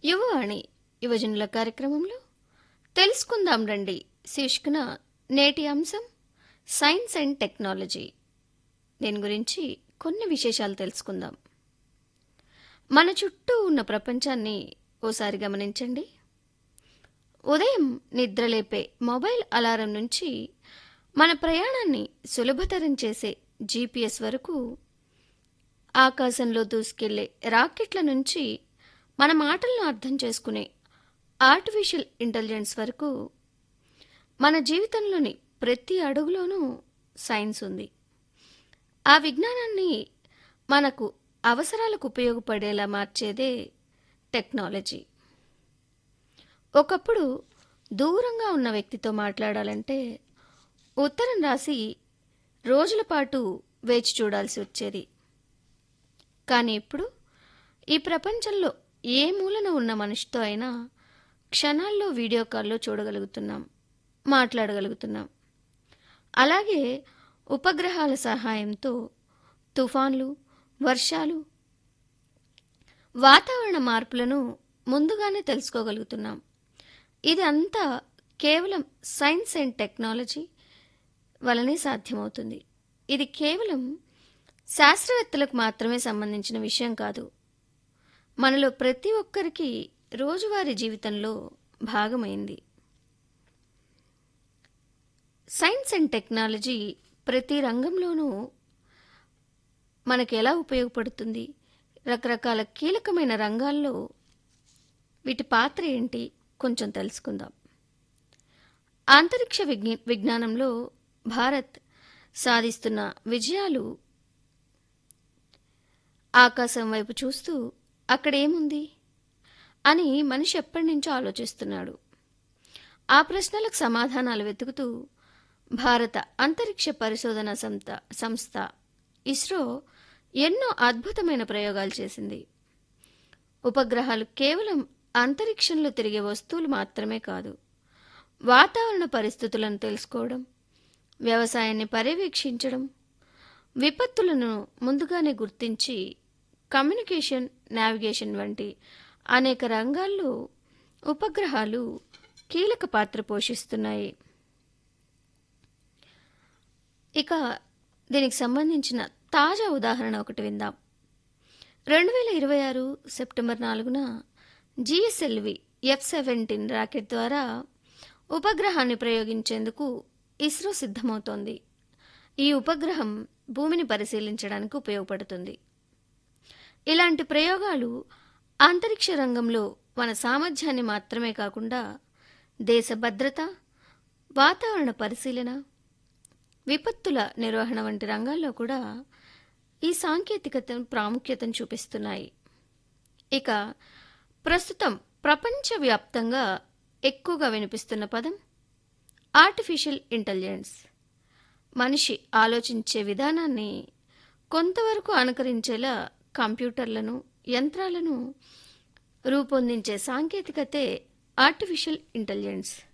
యువవాణి యువజనుల కార్యక్రమంలో తెలుసుకుందాం రండి శీర్షికన నేటి అంశం సైన్స్ అండ్ టెక్నాలజీ దీని గురించి కొన్ని విశేషాలు తెలుసుకుందాం మన చుట్టూ ఉన్న ప్రపంచాన్ని ఓసారి గమనించండి ఉదయం నిద్రలేపే మొబైల్ అలారం నుంచి మన ప్రయాణాన్ని సులభతరం చేసే జీపీఎస్ వరకు ఆకాశంలో దూసుకెళ్లే రాకెట్ల నుంచి మన మాటలను అర్థం చేసుకునే ఆర్టిఫిషియల్ ఇంటెలిజెన్స్ వరకు మన జీవితంలోని ప్రతి అడుగులోనూ సైన్స్ ఉంది ఆ విజ్ఞానాన్ని మనకు అవసరాలకు ఉపయోగపడేలా మార్చేదే టెక్నాలజీ ఒకప్పుడు దూరంగా ఉన్న వ్యక్తితో మాట్లాడాలంటే ఉత్తరం రాసి రోజుల పాటు వేచి చూడాల్సి వచ్చేది కానీ ఇప్పుడు ఈ ప్రపంచంలో ఏ మూలన ఉన్న మనిషితో అయినా క్షణాల్లో వీడియో కాల్లో చూడగలుగుతున్నాం మాట్లాడగలుగుతున్నాం అలాగే ఉపగ్రహాల సహాయంతో తుఫాన్లు వర్షాలు వాతావరణ మార్పులను ముందుగానే తెలుసుకోగలుగుతున్నాం ఇది అంతా కేవలం సైన్స్ అండ్ టెక్నాలజీ వలనే సాధ్యమవుతుంది ఇది కేవలం శాస్త్రవేత్తలకు మాత్రమే సంబంధించిన విషయం కాదు మనలో ప్రతి ఒక్కరికి రోజువారీ జీవితంలో భాగమైంది సైన్స్ అండ్ టెక్నాలజీ ప్రతి రంగంలోనూ మనకు ఎలా ఉపయోగపడుతుంది రకరకాల కీలకమైన రంగాల్లో వీటి పాత్ర ఏంటి కొంచెం తెలుసుకుందాం అంతరిక్ష విజ్ఞ విజ్ఞానంలో భారత్ సాధిస్తున్న విజయాలు ఆకాశం వైపు చూస్తూ అక్కడేముంది అని మనిషి ఎప్పటి నుంచో ఆలోచిస్తున్నాడు ఆ ప్రశ్నలకు సమాధానాలు వెతుకుతూ భారత అంతరిక్ష పరిశోధన సంస్థ సంస్థ ఇస్రో ఎన్నో అద్భుతమైన ప్రయోగాలు చేసింది ఉపగ్రహాలు కేవలం అంతరిక్షంలో తిరిగే వస్తువులు మాత్రమే కాదు వాతావరణ పరిస్థితులను తెలుసుకోవడం వ్యవసాయాన్ని పర్యవేక్షించడం విపత్తులను ముందుగానే గుర్తించి కమ్యూనికేషన్ నావిగేషన్ వంటి అనేక రంగాల్లో ఉపగ్రహాలు కీలక పాత్ర పోషిస్తున్నాయి ఇక దీనికి సంబంధించిన తాజా ఉదాహరణ ఒకటి విందాం రెండు వేల ఇరవై ఆరు సెప్టెంబర్ నాలుగున జిఎస్ఎల్వి ఎఫ్ సెవెంటీన్ రాకెట్ ద్వారా ఉపగ్రహాన్ని ప్రయోగించేందుకు ఇస్రో సిద్ధమవుతోంది ఈ ఉపగ్రహం భూమిని పరిశీలించడానికి ఉపయోగపడుతుంది ఇలాంటి ప్రయోగాలు అంతరిక్ష రంగంలో మన సామర్థ్యాన్ని మాత్రమే కాకుండా దేశ భద్రత వాతావరణ పరిశీలన విపత్తుల నిర్వహణ వంటి రంగాల్లో కూడా ఈ సాంకేతికత ప్రాముఖ్యతను చూపిస్తున్నాయి ఇక ప్రస్తుతం ప్రపంచవ్యాప్తంగా ఎక్కువగా వినిపిస్తున్న పదం ఆర్టిఫిషియల్ ఇంటెలిజెన్స్ మనిషి ఆలోచించే విధానాన్ని కొంతవరకు అనుకరించేలా కంప్యూటర్లను యంత్రాలను రూపొందించే సాంకేతికతే ఆర్టిఫిషియల్ ఇంటెలిజెన్స్